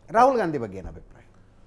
ರಾಹುಲ್ ಗಾಂಧಿ ಬಗ್ಗೆ ಏನು ಅಭಿಪ್ರಾಯ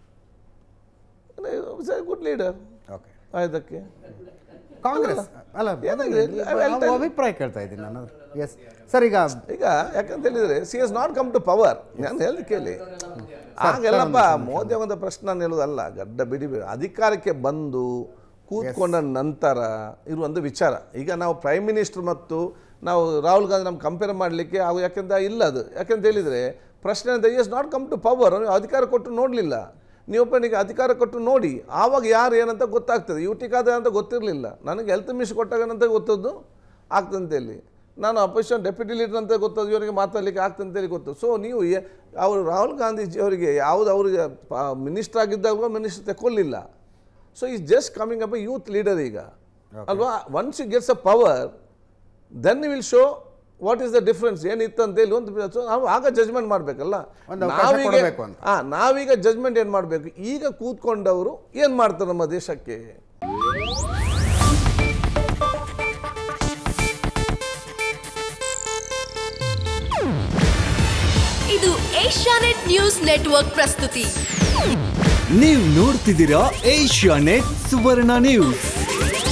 ಗುಡ್ ಲೀಡರ್ ಓಕೆ ಅದಕ್ಕೆ ಕಾಂಗ್ರೆಸ್ ಅಲ್ಲ ಏನಾಗಿದೆ? I will ನಾವು tell- ಅಭಿಪ್ರಾಯ ಕೇಳ್ತಾ ಇದ್ದೀನಿ ನಾನು ಎಸ್ ಸರ್ ಈಗ ಈಗ ಯಾಕಂತ ಹೇಳಿದ್ರೆ she is not come to power ನಾನು ಹೇಳಿ ಕೇಳಿ ಆಗೆಲ್ಲಪ್ಪ ಮೋದಿ ಒಂದು ಪ್ರಶ್ನೆ ನಾನು ಹೇಳೋದಲ್ಲ ಗಡ್ಡ ಬಿಡಿ ಬಿಡಿ ಅಧಿಕಾರಕ್ಕೆ ಬಂದು ಕೂತ್ಕೊಂಡ ನಂತರ ಇರುವಂಥ ವಿಚಾರ ಈಗ ನಾವು ಪ್ರೈಮ್ ಮಿನಿಸ್ಟರ್ ಮತ್ತು ನಾವು ರಾಹುಲ್ ಗಾಂಧಿ ನಮ್ಮ ಕಂಪೇರ್ ಮಾಡಲಿಕ್ಕೆ ಅವು ಯಾಕೆಂತ ಇಲ್ಲ ಅದು ಯಾಕಂತ ಹೇಳಿದರೆ ಪ್ರಶ್ನೆ ಅಂತ is not come to power ಅಧಿಕಾರ ಕೊಟ್ಟು ನೋಡಲಿಲ್ಲ ನೀವೊಬ್ಬನಿಗೆ ಅಧಿಕಾರ ಕೊಟ್ಟು ನೋಡಿ ಆವಾಗ ಯಾರು ಏನಂತ ಗೊತ್ತಾಗ್ತದೆ ಯುಟಿಕಾದ ಅಂತ ಗೊತ್ತಿರಲಿಲ್ಲ ನನಗೆ ಹೆಲ್ತ್ ಮಿನಿಸ್ಟರ್ ಕೊಟ್ಟಾಗ ಏನಂತ ಗೊತ್ತದ್ದು ಆಗ್ತಂತೇಳಿ ನಾನು ಅಪೋಸಿಷನ್ ಡೆಪ್ಯೂಟಿ ಲೀಡರ್ ಅಂತ ಗೊತ್ತದು ಇವರಿಗೆ ಮಾತಾಡಲಿಕ್ಕೆ ಆಗ್ತಂತೇಳಿ ಗೊತ್ತು ಸೊ ನೀವು ಎ- ಅವರು ರಾಹುಲ್ ಗಾಂಧೀಜಿ ಅವರಿಗೆ ಯಾವುದು ಅವರಿಗೆ ಮಿನಿಸ್ಟರ್ ಆಗಿದ್ದಾಗ ಮಿನಿಸ್ಟರ್ ತಗೊಳ್ಳಿಲ್ಲ so is just coming up youth leader ಈಗ ಅಲ್ವಾ once you gets a power then will show what is the difference ಏನಿತ್ತು ಅಂತೇಳಿ ಒಂದು so ನಾವು ಆಗ ಜಜ್ಮೆಂಟ್ ಮಾಡಬೇಕಲ್ಲ ಒಂದು ಅವಕಾಶ ಕೊಡ್ಬೇಕು ಅಂತ. ಹಾಂ ನಾವೀಗ ಜಜ್ಮೆಂಟ್ ಏನು ಮಾಡಬೇಕು ಈಗ ಕೂತ್ಕೊಂಡವರು ಏನು ಮಾಡ್ತಾರೆ ನಮ್ಮ ದೇಶಕ್ಕೆ ಇದು ಏಷ್ಯಾನೆಟ್ ನ್ಯೂಸ್ ನೆಟ್ವರ್ಕ್ ಪ್ರಸ್ತುತಿ ನೀವು ನೋಡ್ತಿದ್ದೀರಾ ಏಷ್ಯಾ ನೆಟ್ ಸುವರ್ಣ ನ್ಯೂಸ್